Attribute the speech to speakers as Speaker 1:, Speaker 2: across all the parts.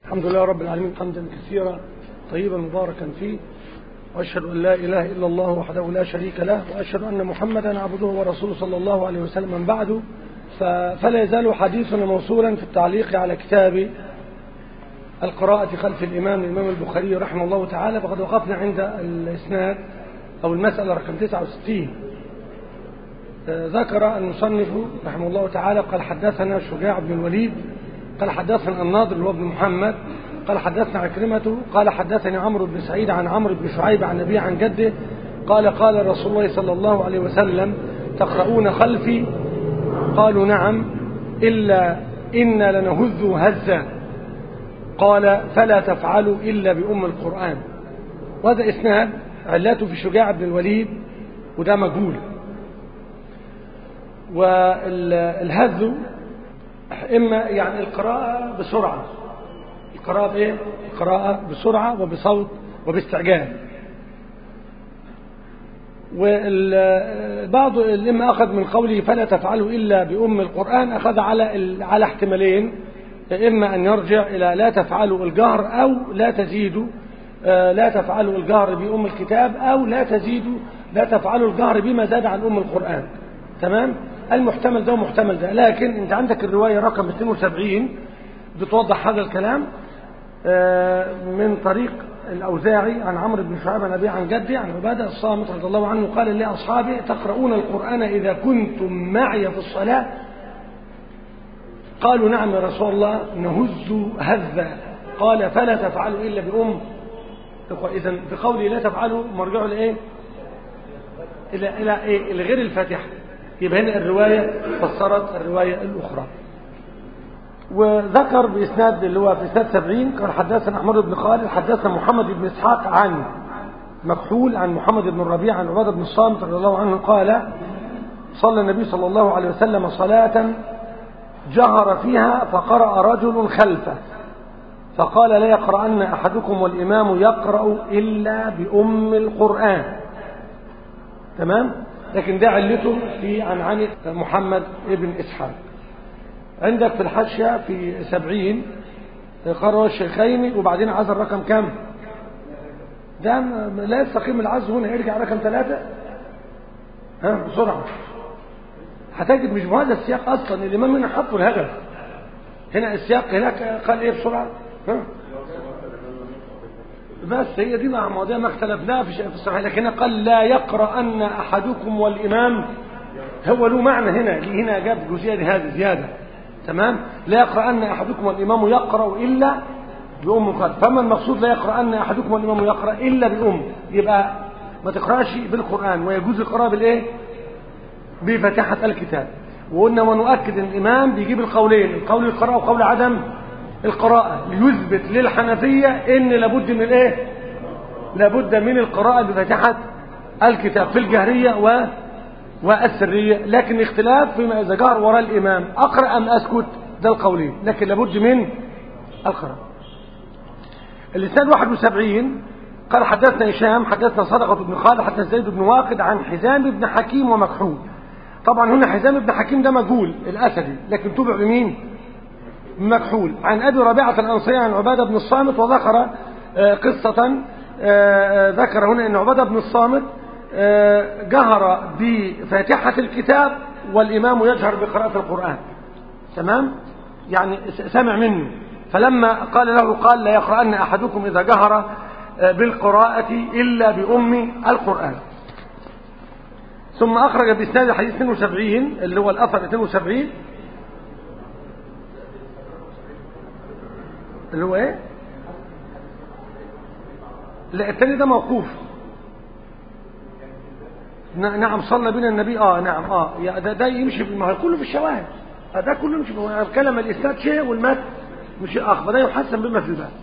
Speaker 1: الحمد لله رب العالمين حمدا كثيرا طيبا مباركا فيه وأشهد أن لا إله إلا الله وحده لا شريك له وأشهد أن محمدا عبده ورسوله صلى الله عليه وسلم من بعده فلا يزال حديثنا موصولا في التعليق على كتاب القراءة خلف الإمام الإمام البخاري رحمه الله تعالى فقد وقفنا عند الإسناد أو المسألة رقم 69 ذكر المصنف رحمه الله تعالى قال حدثنا شجاع بن الوليد قال حدثنا الناظر اللي هو ابن محمد قال حدثنا عكرمة قال حدثني عمرو بن سعيد عن عمرو بن شعيب عن نبي عن جده قال قال رسول الله صلى الله عليه وسلم تقرؤون خلفي قالوا نعم إلا إنا لنهز هزا قال فلا تفعلوا إلا بأم القرآن وهذا إسناد علاته في شجاع بن الوليد وده مجهول والهز إما يعني القراءة بسرعة القراءة بإيه؟ القراءة بسرعة وبصوت وباستعجال والبعض لما أخذ من قوله فلا تفعلوا إلا بأم القرآن أخذ على على احتمالين إما أن يرجع إلى لا تفعلوا الجهر أو لا تزيدوا لا تفعلوا الجهر بأم الكتاب أو لا تزيدوا لا تفعلوا الجهر بما زاد عن أم القرآن تمام المحتمل ده ومحتمل ده لكن انت عندك الرواية رقم 72 بتوضح هذا الكلام من طريق الأوزاعي عن عمرو بن شعيب عن أبي عن جدي عن عبادة الصامت رضي الله عنه قال لأصحابه تقرؤون القرآن إذا كنتم معي في الصلاة قالوا نعم يا رسول الله نهز هزا قال فلا تفعلوا إلا بأم إذا بقولي لا تفعلوا مرجعوا لإيه إلى إلى إيه إلى غير الفاتحة يبقى هنا الرواية فسرت الرواية الأخرى وذكر بإسناد اللي هو في إسناد 70 قال حدثنا أحمد بن خالد حدثنا محمد بن إسحاق عن مكحول عن محمد بن الربيع عن عبادة بن الصامت رضي الله عنه قال صلى النبي صلى الله عليه وسلم صلاة جهر فيها فقرأ رجل خلفه فقال لا يقرأن أحدكم والإمام يقرأ إلا بأم القرآن تمام لكن ده علته في عنعنة محمد ابن إسحاق عندك في الحاشية في سبعين قرأ الشيخين وبعدين عزل رقم كم ده لا يستقيم العزل هنا يرجع رقم ثلاثة ها بسرعة هتجد مش بهذا السياق أصلا الإمام هنا حطه الهدف هنا السياق هناك قال إيه بسرعة ها بس هي دي مع مواضيع ما اختلفناها في في الصحيح لكن قال لا يقرأ أن أحدكم والإمام هو له معنى هنا هنا جاب جزئية هذه زيادة تمام لا يقرأ أن أحدكم والإمام يقرأ إلا بأم القرآن فما المقصود لا يقرأ أن أحدكم والإمام يقرأ إلا بأم يبقى ما تقرأش بالقرآن ويجوز القراءة بالإيه بفتحة الكتاب وقلنا ونؤكد أن الإمام بيجيب القولين القول القراءة وقول عدم القراءة ليثبت للحنفية ان لابد من ايه لابد من القراءة بفتحة الكتاب في الجهرية و والسرية لكن اختلاف فيما إذا جهر وراء الإمام أقرأ أم أسكت ده القولين لكن لابد من القراءة اللسان 71 قال حدثنا هشام حدثنا صدقة بن خالد حدثنا زيد بن واقد عن حزام بن حكيم ومكحول طبعا هنا حزام بن حكيم ده مجهول الأسدي لكن تبع بمين مكحول عن أبي ربيعة الأنصاري عن عبادة بن الصامت وذكر قصة ذكر هنا أن عبادة بن الصامت جهر بفاتحة الكتاب والإمام يجهر بقراءة القرآن تمام يعني سمع منه فلما قال له قال لا يقرأن أحدكم إذا جهر بالقراءة إلا بأم القرآن ثم أخرج بإسناد حديث 72 اللي هو الأثر 72 اللي هو ايه لا الثاني ده موقوف نعم صلى بنا النبي اه نعم اه ده, ده يمشي ما هو كله في الشواهد ده كله يمشي كلام الاسناد شيء والمات مش اخر ده يحسن بما في الباب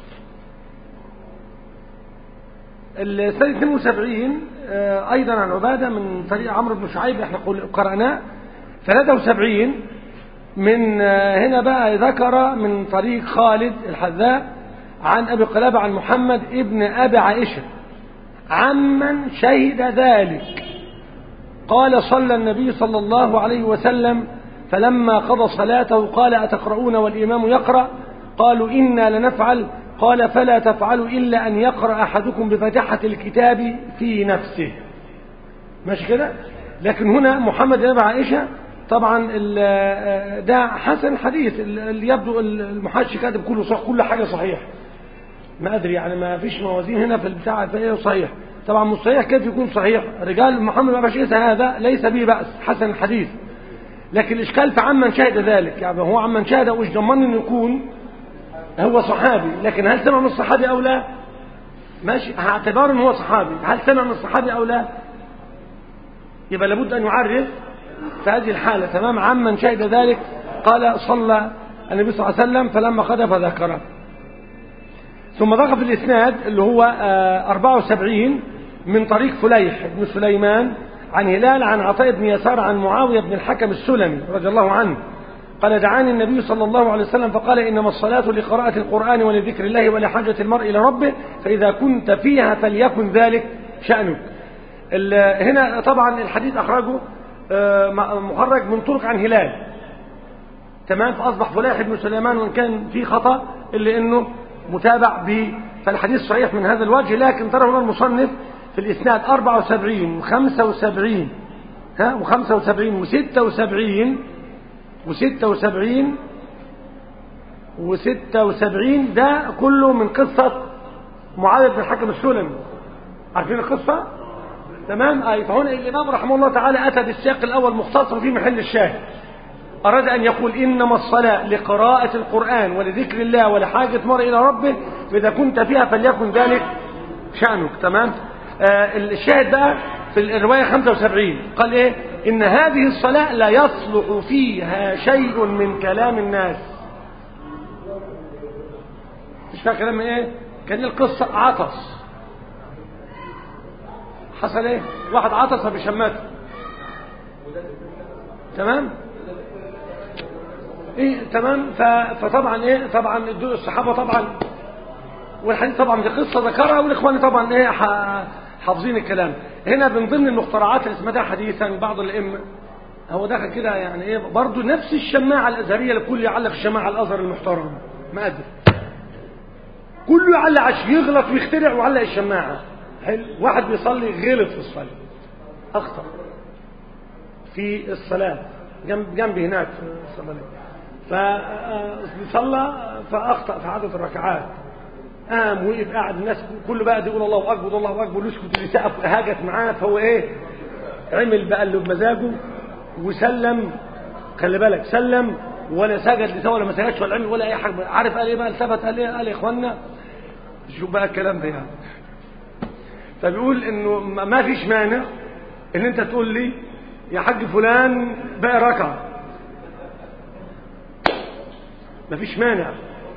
Speaker 1: السنة 72 آه ايضا عن عبادة من طريق عمرو بن شعيب احنا قرأناه 73 من هنا بقى ذكر من طريق خالد الحذاء عن أبي قلابة عن محمد ابن أبي عائشة عمن شهد ذلك قال صلى النبي صلى الله عليه وسلم فلما قضى صلاته قال أتقرؤون والإمام يقرأ قالوا إنا لنفعل قال فلا تفعلوا إلا أن يقرأ أحدكم بفتحة الكتاب في نفسه ماشي كده لكن هنا محمد بن عائشة طبعا ده حسن حديث اللي يبدو المحاشي كاتب كله صح كل حاجة صحيح ما أدري يعني ما فيش موازين هنا في البتاع فإيه صحيح طبعا مش صحيح كيف يكون صحيح رجال محمد بن عائشة هذا ليس به بأس حسن الحديث لكن الإشكال في عمن شهد ذلك يعني هو عمن شهد وش ضمن أنه يكون هو صحابي لكن هل سمع من الصحابي أو لا ماشي اعتبار أنه هو صحابي هل سمع من الصحابي أو لا يبقى لابد أن يعرف في هذه الحالة تمام عمن شهد ذلك قال صلى النبي صلى الله عليه وسلم فلما قضى فذكره ثم ضغط الإسناد اللي هو 74 من طريق فليح بن سليمان عن هلال عن عطاء بن يسار عن معاوية بن الحكم السلمي رضي الله عنه قال دعاني النبي صلى الله عليه وسلم فقال إنما الصلاة لقراءة القرآن ولذكر الله ولحاجة المرء إلى ربه فإذا كنت فيها فليكن ذلك شأنك هنا طبعا الحديث أخرجه مخرج من طرق عن هلال تمام فأصبح فلاح بن سليمان وإن كان في خطأ إلا أنه متابع ب فالحديث صحيح من هذا الوجه لكن ترى هنا المصنف في الإسناد 74 و75 ها و75 و76 و76 و76 ده كله من قصة معاذ بن الحكم السلمي عارفين القصة؟ تمام أي فهنا الإمام رحمه الله تعالى أتى بالسياق الأول مختصر في محل الشاهد أراد أن يقول إنما الصلاة لقراءة القرآن ولذكر الله ولحاجة مرء إلى ربه فإذا كنت فيها فليكن ذلك شأنك تمام آه الشاهد بقى في الرواية 75 قال إيه إن هذه الصلاة لا يصلح فيها شيء من كلام الناس مش فاهم كلام إيه كان القصة عطس حصل إيه واحد عطس بشماته تمام ايه تمام فطبعا ايه طبعا الصحابه طبعا والحديث طبعا دي قصه ذكرها والاخوان طبعا ايه حافظين الكلام هنا من ضمن المخترعات اللي سمعتها حديثا بعض الائمه هو دخل كده يعني ايه برضه نفس الشماعه الازهريه الكل يعلق الشماعه الازهر المحترم ما ادري كله يعلق عشان يغلط ويخترع ويعلق الشماعه حلو واحد بيصلي غلط في الصلاه اخطا في الصلاه جنب جنب هناك في الصلاه فصلى فأخطأ في عدد الركعات قام وقف قاعد الناس كله بقى يقول الله أكبر الله أكبر يسكت اللي سقف هاجت معاه فهو إيه عمل بقى اللي بمزاجه وسلم خلي بالك سلم ولا سجد لسه ولا ما سجدش ولا عمل ولا أي حاجة عارف قال إيه بقى التفت قال إيه قال يا إخوانا شوف بقى الكلام ده يعني فبيقول إنه ما فيش مانع إن أنت تقول لي يا حاج فلان بقى ركعه مفيش مانع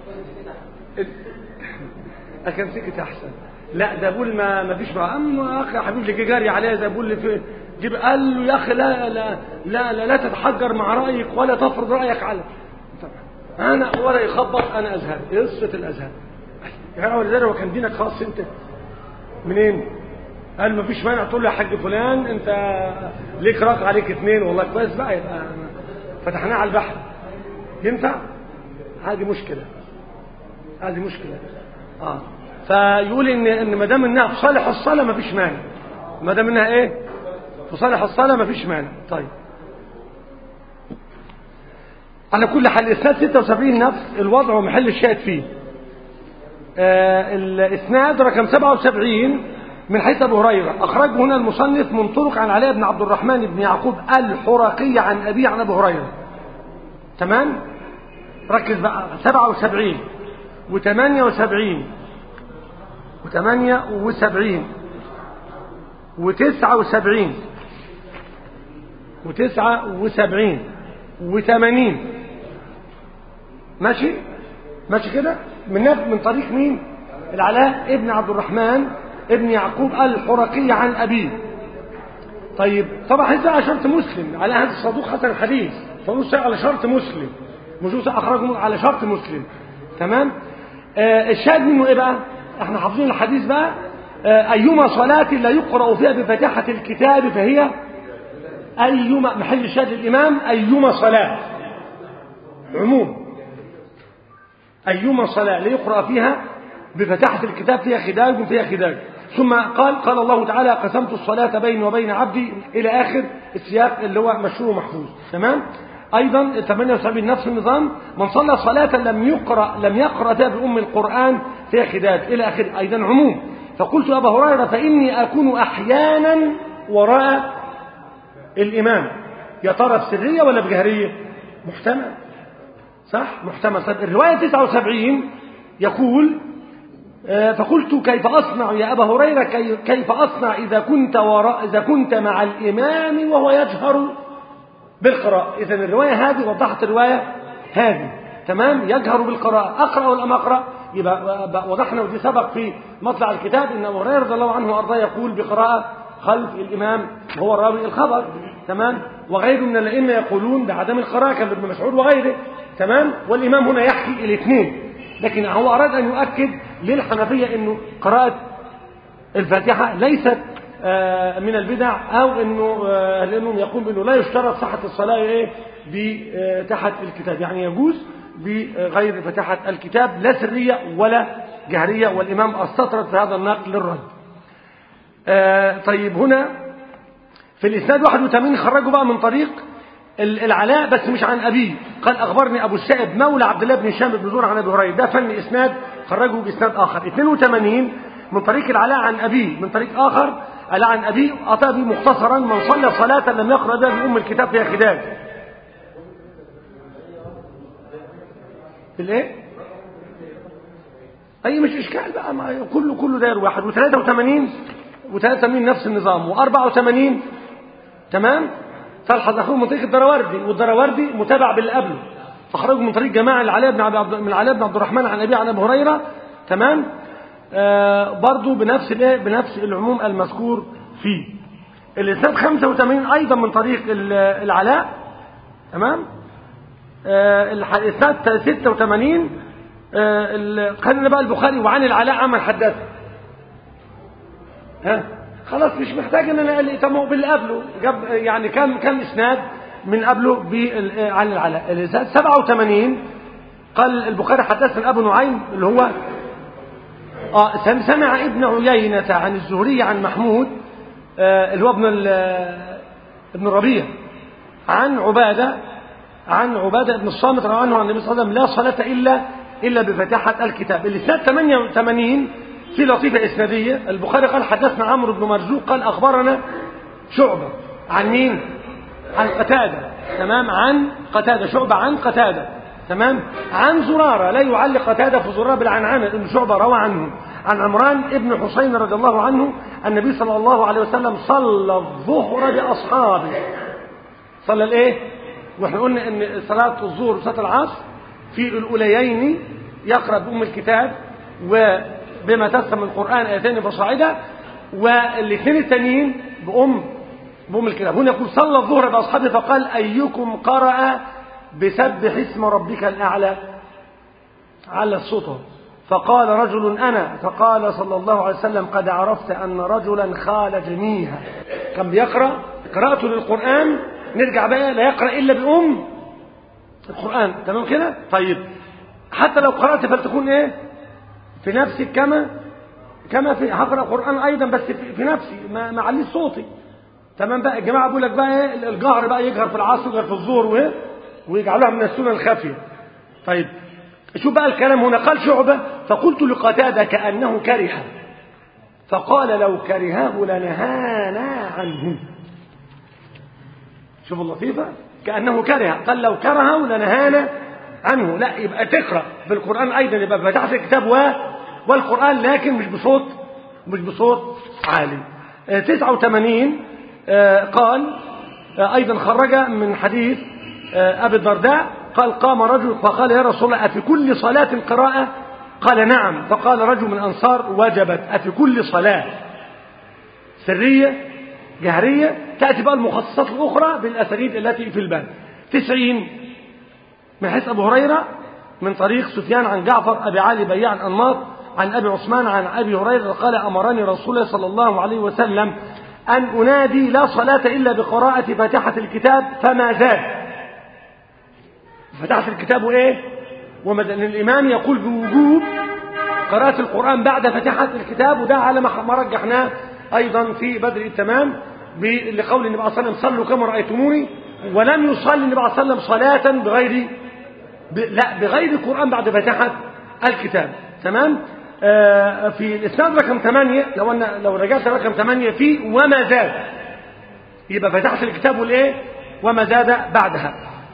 Speaker 1: كان سكت احسن لا ده بقول ما مفيش مع اما اخي يا حبيبي اللي جاري عليا ده بقول لي في جيب قال له يا اخي لا لا لا لا, لا تتحجر مع رايك ولا تفرض رايك على انا ولا يخبط انا ازهر قصه الازهر يا ولذلك هو كان دينك خاص انت منين قال مفيش مانع تقول له يا حاج فلان انت ليك رق عليك اثنين والله كويس بقى يبقى فتحناه على البحر ينفع هذه مشكلة هذه مشكلة اه فيقول ان ان ما دام انها في صالح الصلاه ما فيش مانع ما دام انها ايه في صالح الصلاه ما فيش مانع طيب على كل حال الاسناد 76 نفس الوضع ومحل الشاهد فيه آه الاسناد رقم 77 من حيث ابو هريره اخرجه هنا المصنف من طرق عن علي بن عبد الرحمن بن يعقوب الحرقي عن ابي عن ابو هريره تمام ركز بقى 77 و78 و78 و79 و79 و80 ماشي ماشي كده من نفس من طريق مين العلاء ابن عبد الرحمن ابن يعقوب الحرقي عن أبيه طيب طبعا هذا على شرط مسلم على هذا الصدوق حسن الحديث فنص على شرط مسلم مجوز أخرجه على شرط مسلم تمام آه الشاهد منه إيه بقى احنا حافظين الحديث بقى آه أيما صلاة لا يقرأ فيها بفاتحة الكتاب فهي أيما محل الشاهد الإمام أيما صلاة عموم أيما صلاة لا يقرأ فيها بفتحة الكتاب فيها خداج فيها خداج ثم قال قال الله تعالى قسمت الصلاة بيني وبين عبدي إلى آخر السياق اللي هو مشهور ومحفوظ تمام أيضا 78 نفس النظام من صلى صلاة لم يقرأ لم يقرأ فيها بأم القرآن فيها خداج إلى آخر أيضا عموم فقلت أبا هريرة فإني أكون أحيانا وراء الإمام يا ترى بسرية ولا بجهرية محتمل صح محتمل طيب الرواية 79 يقول فقلت كيف أصنع يا أبا هريرة كيف أصنع إذا كنت وراء إذا كنت مع الإمام وهو يجهر بالقراءة إذا الرواية هذه وضحت الرواية هذه تمام يجهر بالقراءة أقرأ ولا ما أقرأ يبقى وضحنا ودي سبق في مطلع الكتاب إن أبو هريرة رضي الله عنه وأرضاه يقول بقراءة خلف الإمام وهو راوي الخبر تمام وغيره من الأئمة يقولون بعدم القراءة كابن مسعود وغيره تمام والإمام هنا يحكي الاثنين لكن هو أراد أن يؤكد للحنفية أنه قراءة الفاتحة ليست من البدع أو أنه لأنهم يقول بأنه لا يشترط صحة الصلاة إيه بتحت الكتاب يعني يجوز بغير فتحة الكتاب لا سرية ولا جهرية والإمام استطرد في هذا النقل للرد طيب هنا في الإسناد 81 خرجوا بقى من طريق العلاء بس مش عن أبيه قال أخبرني أبو السائب مولى عبد الله بن هشام بن زور عن أبي هريرة ده فن إسناد خرجه بإسناد آخر 82 من طريق العلاء عن أبيه من طريق آخر علاء عن أبيه أتى به مختصرا من صلى صلاة لم يقرأ بها بأم الكتاب فيها خداج الإيه؟ أي مش إشكال بقى ما كله كله داير واحد و83 و83 نفس النظام و84 تمام؟ تلحظ أخوه من طريق الدراوردي والدراوردي متابع باللي قبله فخرجوا من طريق جماعة العلاء بن عبد من العلاء بن عبد الرحمن عن أبي عن أبي هريرة تمام آه برضو بنفس الايه بنفس العموم المذكور فيه الإسناد 85 أيضا من طريق العلاء تمام آه الإسناد 86 آه خلينا بقى البخاري وعن العلاء عمل حدث ها خلاص مش محتاج ان انا طب باللي قبله جاب يعني كان كان اسناد من قبله عن العلاء الاسناد 87 قال البخاري حدثنا ابو نعيم اللي هو اه سمع ابن عيينة عن الزهري عن محمود آه اللي هو ابن ابن الربيع عن عبادة عن عبادة بن الصامت رواه عنه عن النبي صلى الله عليه وسلم لا صلاة إلا إلا بفتحة الكتاب الإسناد 88 في لطيفة إسنادية البخاري قال حدثنا عمرو بن مرزوق قال أخبرنا شعبة عن مين عن قتادة تمام عن قتادة شعبة عن قتادة تمام عن زرارة لا يعلق قتادة في زرارة بالعنعنة ابن شعبة روى عنه عن عمران ابن حسين رضي الله عنه النبي صلى الله عليه وسلم صلى الظهر بأصحابه صلى الايه واحنا قلنا ان صلاة الظهر وصلاة العصر في الأوليين يقرأ بأم الكتاب و بما تسمى من القرآن آيتين فصاعدا والاثنين التانيين بأم بأم الكتاب هنا يقول صلى الظهر بأصحابه فقال أيكم قرأ بسبح اسم ربك الأعلى على الصوت فقال رجل أنا فقال صلى الله عليه وسلم قد عرفت أن رجلا خالجنيها كان بيقرأ قراءته للقرآن نرجع بقى لا يقرأ إلا بأم القرآن تمام كده طيب حتى لو قرأت فلتكون إيه في نفسي كما كما في هقرا قران ايضا بس في, في نفسي ما ما عليش صوتي تمام بقى الجماعه بيقول لك بقى ايه الجهر بقى يجهر في العصر ويجهر في الظهر وايه ويجعلوها من السنن الخافيه طيب شوف بقى الكلام هنا قال شعبه فقلت لقتاده كانه كره فقال لو كرهه لنهانا عنه شوف اللطيفه كانه كره قال لو كرهه لنهانا عنه لا يبقى تقرا بالقران ايضا يبقى فتحت الكتاب و والقران لكن مش بصوت مش بصوت عالي 89 قال ايضا خرج من حديث ابي الدرداء قال قام رجل فقال يا رسول الله افي كل صلاه قراءه قال نعم فقال رجل من الانصار وجبت افي كل صلاه سريه جهريه تاتي بقى المخصصات الاخرى بالاسانيد التي في الباب 90 من حيث أبو هريرة من طريق سفيان عن جعفر أبي علي بياع الأنماط عن أبي عثمان عن أبي هريرة قال أمرني رسول الله صلى الله عليه وسلم أن أنادي لا صلاة إلا بقراءة فاتحة الكتاب فما زاد فتحت الكتاب إيه ومد... إن الإمام يقول بوجوب قراءة القرآن بعد فتحة الكتاب وده على ما ما رجحناه أيضا في بدر التمام ب- لقول النبي صلى الله عليه وسلم صلوا كما رأيتموني ولم يصلي النبي صلى الله عليه وسلم صلاة بغير ب... لا بغير القرآن بعد فتحة الكتاب تمام آه في الإسناد رقم 8 لو أن لو رجعت رقم 8 في وما زاد يبقى فتحت الكتاب والايه وما زاد بعدها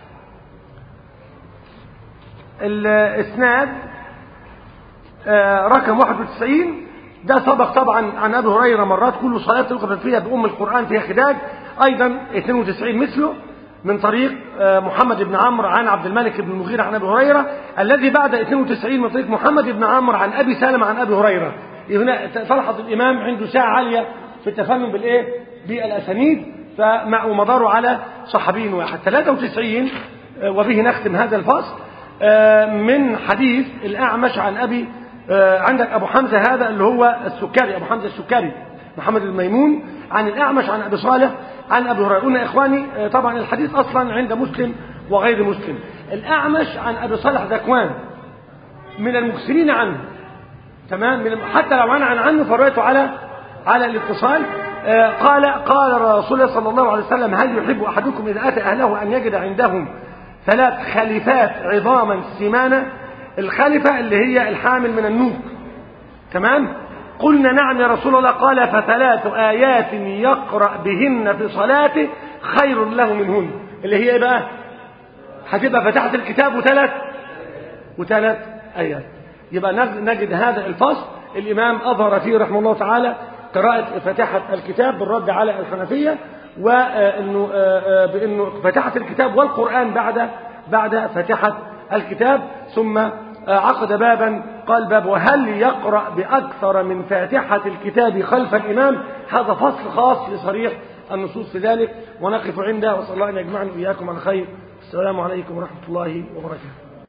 Speaker 1: الاسناد آه، رقم 91 ده سبق طبعا عن ابي هريره مرات كل صلاه تلقى فيها بام القران فيها خداج ايضا 92 مثله من طريق آه، محمد بن عمرو عن عبد الملك بن المغيرة عن ابي هريره الذي بعد 92 من طريق محمد بن عمرو عن ابي سلمة عن ابي هريره هنا تلحظ الامام عنده ساعه عاليه في التفنن بالايه بالاسانيد فمع ومداره على صحابي واحد 93 آه، وبه نختم هذا الفصل آه، من حديث الأعمش عن أبي آه، عندك أبو حمزة هذا اللي هو السكري أبو حمزة السكري محمد الميمون عن الأعمش عن أبي صالح عن أبي هريرة قلنا إخواني آه، طبعا الحديث أصلا عند مسلم وغير مسلم الأعمش عن أبي صالح ذكوان من المكثرين عنه تمام من حتى لو انا عن عنه فرأيته على على الاتصال آه، قال قال رسول الله صلى الله عليه وسلم هل يحب احدكم اذا اتى اهله ان يجد عندهم ثلاث خليفات عظاما سمانه الخلفه اللي هي الحامل من النوك تمام قلنا نعم يا رسول الله قال فثلاث ايات يقرا بهن في صلاته خير له منهن اللي هي ايه بقى هتبقى فتحت الكتاب وثلاث وثلاث آيات يبقى نج- نجد هذا الفصل الإمام أظهر فيه رحمه الله تعالى قراءة فاتحة الكتاب بالرد على الحنفية وأنه بأنه فتحة الكتاب والقرآن بعد بعد فاتحة الكتاب ثم آه، عقد بابا قال باب وهل يقرأ بأكثر من فاتحة الكتاب خلف الإمام هذا فصل خاص لصريح النصوص في ذلك ونقف عنده وصلى الله أن يجمعنا وإياكم على خير السلام عليكم ورحمة الله وبركاته